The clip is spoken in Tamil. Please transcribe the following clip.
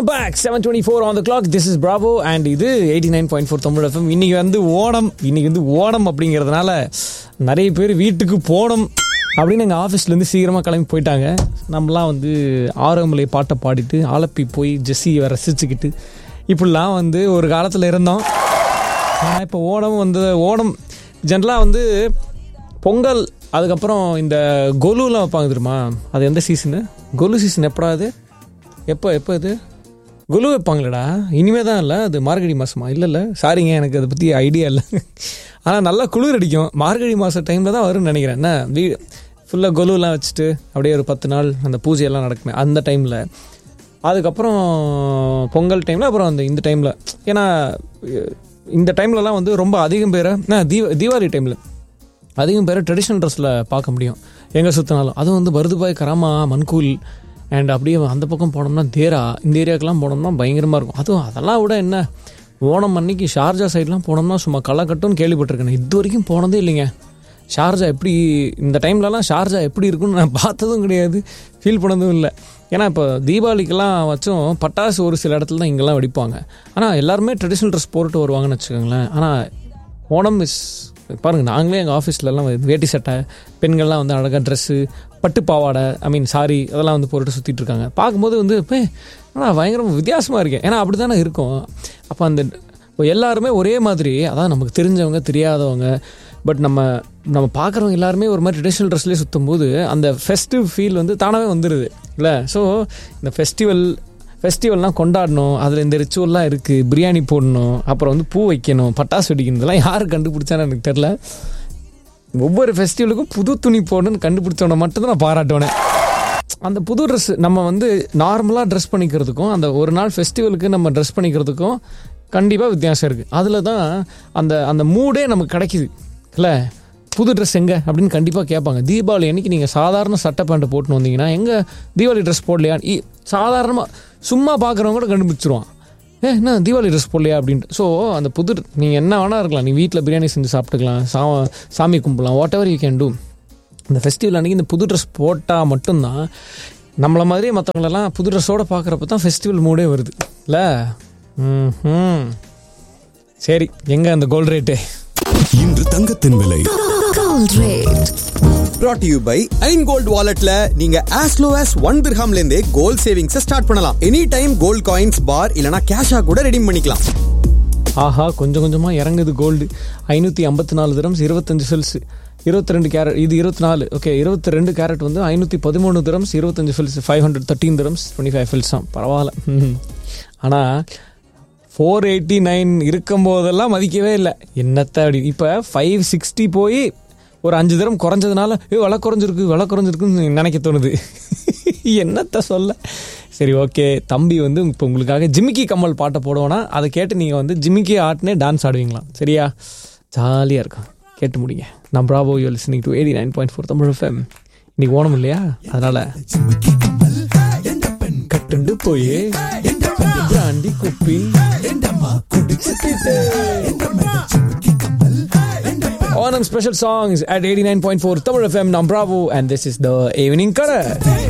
Welcome back seven twenty four on the clock this is Bravo and இது eighty nine point four Tamil FM இன்னைக்கு வந்து ஓணம் இன்னைக்கு வந்து ஓணம் அப்படிங்கிறதுனால நிறைய பேர் வீட்டுக்கு போகணும் அப்படின்னு எங்கள் ஆஃபீஸ்லேருந்து சீக்கிரமாக கிளம்பி போயிட்டாங்க நம்மலாம் வந்து ஆரோமலை பாட்டை பாடிட்டு ஆலப்பி போய் ஜெஸ்ஸியை ரசிச்சுக்கிட்டு இப்படிலாம் வந்து ஒரு காலத்தில் இருந்தோம் ஆனால் இப்போ ஓணம் வந்து ஓணம் ஜென்ரலாக வந்து பொங்கல் அதுக்கப்புறம் இந்த கொலுலாம் வைப்பாங்க தெரியுமா அது எந்த சீசனு கொலு சீசன் எப்படா அது எப்போ எப்போ இது குலு வைப்பாங்களேடா இனிமே தான் இல்லை அது மார்கழி மாதமா இல்லை இல்லை சாரிங்க எனக்கு அதை பற்றி ஐடியா இல்லை ஆனால் நல்லா குளிர் அடிக்கும் மார்கழி மாத டைமில் தான் வரும்னு நினைக்கிறேன் என்ன வீ ஃபுல்லாக கொலுலாம் வச்சுட்டு அப்படியே ஒரு பத்து நாள் அந்த பூஜையெல்லாம் நடக்குமே அந்த டைமில் அதுக்கப்புறம் பொங்கல் டைமில் அப்புறம் அந்த இந்த டைமில் ஏன்னா இந்த டைம்லலாம் வந்து ரொம்ப அதிகம் பேரை தீப தீபாவளி டைமில் அதிகம் பேரை ட்ரெடிஷ்னல் ட்ரெஸ்ஸில் பார்க்க முடியும் எங்கே சுற்றினாலும் அதுவும் வந்து பருதுபாய் கராமா மன்கூல் அண்ட் அப்படியே அந்த பக்கம் போனோம்னா தேரா இந்த ஏரியாக்கெல்லாம் போனோம்னா பயங்கரமாக இருக்கும் அதுவும் அதெல்லாம் விட என்ன ஓணம் அன்னைக்கு ஷார்ஜா சைட்லாம் போனோம்னா சும்மா களை கட்டும்னு கேள்விப்பட்டிருக்கேன் இது வரைக்கும் போனதே இல்லைங்க ஷார்ஜா எப்படி இந்த டைம்லலாம் ஷார்ஜா எப்படி இருக்குன்னு நான் பார்த்ததும் கிடையாது ஃபீல் பண்ணதும் இல்லை ஏன்னா இப்போ தீபாவளிக்கெல்லாம் வச்சும் பட்டாசு ஒரு சில இடத்துல தான் இங்கெல்லாம் வெடிப்பாங்க ஆனால் எல்லாருமே ட்ரெடிஷ்னல் ட்ரெஸ் போட்டு வருவாங்கன்னு வச்சுக்கோங்களேன் ஆனால் ஓணம் இஸ் பாருங்கள் நாங்களே எங்கள் ஆஃபீஸ்லலாம் வேட்டி சட்டை பெண்கள்லாம் வந்து அழகாக ட்ரெஸ்ஸு பட்டு பாவாடை ஐ மீன் சாரி அதெல்லாம் வந்து போட்டு சுற்றிட்டு இருக்காங்க பார்க்கும்போது வந்து இப்போ ஆனால் பயங்கரம் வித்தியாசமாக இருக்கேன் ஏன்னா அப்படி தானே இருக்கும் அப்போ அந்த இப்போ எல்லாருமே ஒரே மாதிரி அதான் நமக்கு தெரிஞ்சவங்க தெரியாதவங்க பட் நம்ம நம்ம பார்க்குறவங்க எல்லாருமே ஒரு மாதிரி ட்ரெடிஷ்னல் ட்ரெஸ்லேயே சுற்றும் போது அந்த ஃபெஸ்டிவ் ஃபீல் வந்து தானாகவே வந்துடுது இல்லை ஸோ இந்த ஃபெஸ்டிவல் ஃபெஸ்டிவல்லாம் கொண்டாடணும் அதில் இந்த ரிச்சுவல்லாம் இருக்குது பிரியாணி போடணும் அப்புறம் வந்து பூ வைக்கணும் பட்டாசு வெடிக்கணும் இதெல்லாம் யார் கண்டுபிடிச்சான்னு எனக்கு தெரில ஒவ்வொரு ஃபெஸ்டிவலுக்கும் புது துணி போடணும்னு கண்டுபிடிச்சவனை மட்டும்தான் நான் பாராட்டுவேன் அந்த புது ட்ரெஸ் நம்ம வந்து நார்மலாக ட்ரெஸ் பண்ணிக்கிறதுக்கும் அந்த ஒரு நாள் ஃபெஸ்டிவலுக்கு நம்ம ட்ரெஸ் பண்ணிக்கிறதுக்கும் கண்டிப்பாக வித்தியாசம் இருக்குது அதில் தான் அந்த அந்த மூடே நமக்கு கிடைக்கிது இல்லை புது ட்ரெஸ் எங்கே அப்படின்னு கண்டிப்பாக கேட்பாங்க தீபாவளி அன்னைக்கு நீங்கள் சாதாரண சட்டை பேண்ட்டை போட்டுன்னு வந்தீங்கன்னா எங்கே தீபாவளி ட்ரெஸ் போடலையா சாதாரணமாக சும்மா பார்க்குறவங்க கூட கண்டுபிடிச்சிருவான் ஏ என்ன தீபாவளி ட்ரெஸ் போடலையா அப்படின்ட்டு ஸோ அந்த புது நீங்கள் என்ன வேணா இருக்கலாம் நீ வீட்டில் பிரியாணி செஞ்சு சாப்பிட்டுக்கலாம் சா சாமி கும்பிடலாம் whatever you can do இந்த ஃபெஸ்டிவல் அன்றைக்கி இந்த புது ட்ரெஸ் போட்டால் மட்டும்தான் நம்மளை மாதிரியே மற்றவங்களெல்லாம் புது ட்ரெஸ்ஸோடு பார்க்குறப்ப தான் ஃபெஸ்டிவல் மூடே வருது இல்லை ம் சரி எங்கே அந்த கோல்ட் ரேட்டு இன்று தங்கத்தின் விலை Gold rate. brought to you by ஐன் கோல்ட் வாலெட்ல நீங்க as low as ஒன் திர்ஹாம்ல இருந்தே கோல்ட் சேவிங்ஸ் ஸ்டார்ட் பண்ணலாம் any time gold coins bar இல்லனா கேஷா கூட ரெடீம் பண்ணிக்கலாம் ஆஹா கொஞ்சம் கொஞ்சமாக இறங்குது கோல்டு ஐநூற்றி ஐம்பத்தி நாலு திரம்ஸ் இருபத்தஞ்சு ஃபில்ஸ் இருபத்தி ரெண்டு கேரட் இது இருபத்தி நாலு ஓகே இருபத்தி ரெண்டு கேரட் வந்து ஐநூற்றி பதிமூணு திரம்ஸ் இருபத்தஞ்சு ஃபில்ஸ் five hundred thirteen dirhams twenty five fils தான் பரவாயில்ல ஆனால் ஃபோர் எயிட்டி நைன் இருக்கும் போதெல்லாம் மதிக்கவே இல்லை என்னத்த அப்படி இப்போ ஃபைவ் சிக்ஸ்டி போய் ஒரு அஞ்சு தரம் குறைஞ்சதுனால ஏ விலை குறைஞ்சிருக்கு விலை குறைஞ்சிருக்குன்னு நினைக்க தோணுது என்னத்த சொல்ல சரி ஓகே தம்பி வந்து இப்போ உங்களுக்காக ஜிமிக்கி கம்மல் பாட்டை போடுவோன்னா அதை கேட்டு நீங்கள் வந்து ஜிமிக்கி ஆட்னே டான்ஸ் ஆடுவீங்களாம் சரியா ஜாலியாக இருக்கும் கேட்டு முடிங்க நான் Bravo you listening to eighty nine point four Tamil FM இன்னைக்கு ஓணும் இல்லையா அதனால கட்டுண்டு போய் பிராண்டி குப்பி Onam special songs at 89.4 Tamil FM. Nam Bravo, and this is the evening color.